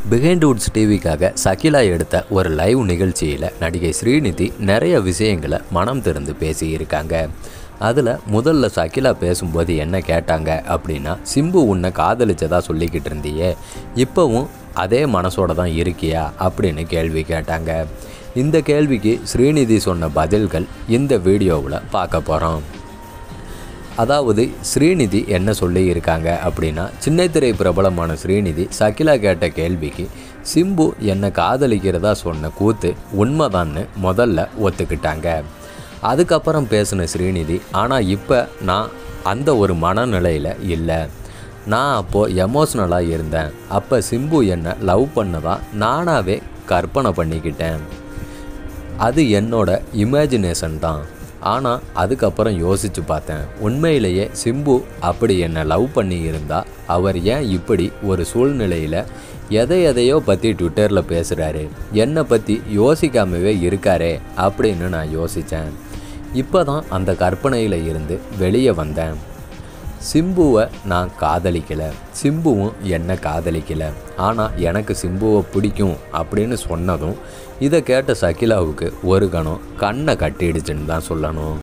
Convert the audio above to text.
behind Woods டிவிக்காக Shakila எடுத்த ஒரு live நிகழ்ச்சியில் நடிகை ஸ்ரீநிதி நிறைய விஷயங்களை மனம் திறந்து பேசியிருக்காங்க அதில் முதல்ல சகிலா பேசும்போது என்ன கேட்டாங்க அப்படின்னா சிம்பு உன்னை காதலிச்சதா சொல்லிக்கிட்டு இருந்தியே இப்போவும் அதே மனசோட தான் இருக்கியா அப்படின்னு கேள்வி கேட்டாங்க இந்த கேள்விக்கு ஸ்ரீநிதி சொன்ன பதில்கள் இந்த வீடியோவில் பார்க்க போகிறோம் அதாவது ஸ்ரீநிதி என்ன சொல்லி இருக்காங்க அப்படின்னா சின்னத்திரை பிரபலமான ஸ்ரீநிதி சகிலா கேட்ட கேள்விக்கு சிம்பு என்னை காதலிக்கிறதா சொன்ன கூத்து உண்மைதான்னு முதல்ல ஒத்துக்கிட்டாங்க அதுக்கப்புறம் பேசின ஸ்ரீநிதி ஆனால் இப்போ நான் அந்த ஒரு மனநிலையில் இல்லை நான் அப்போது எமோஷ்னலாக இருந்தேன் அப்போ சிம்பு என்னை லவ் பண்ணதா நானாகவே கற்பனை பண்ணிக்கிட்டேன் அது என்னோட இமேஜினேஷன் தான் ஆனால் அதுக்கப்புறம் யோசித்து பார்த்தேன் உண்மையிலேயே சிம்பு அப்படி என்னை லவ் பண்ணி இருந்தால் அவர் ஏன் இப்படி ஒரு சூழ்நிலையில் எதை எதையோ பற்றி ட்விட்டரில் பேசுகிறாரு என்னை பற்றி யோசிக்காமவே இருக்காரே அப்படின்னு நான் யோசித்தேன் இப்போ தான் அந்த கற்பனையில் இருந்து வெளியே வந்தேன் சிம்புவை நான் காதலிக்கலை சிம்புவும் என்னை காதலிக்கலை ஆனால் எனக்கு சிம்புவை பிடிக்கும் அப்படின்னு சொன்னதும் இதை கேட்ட சகிலாவுக்கு ஒரு கணம் கண்ணை கட்டிடுச்சுன்னு தான் சொல்லணும்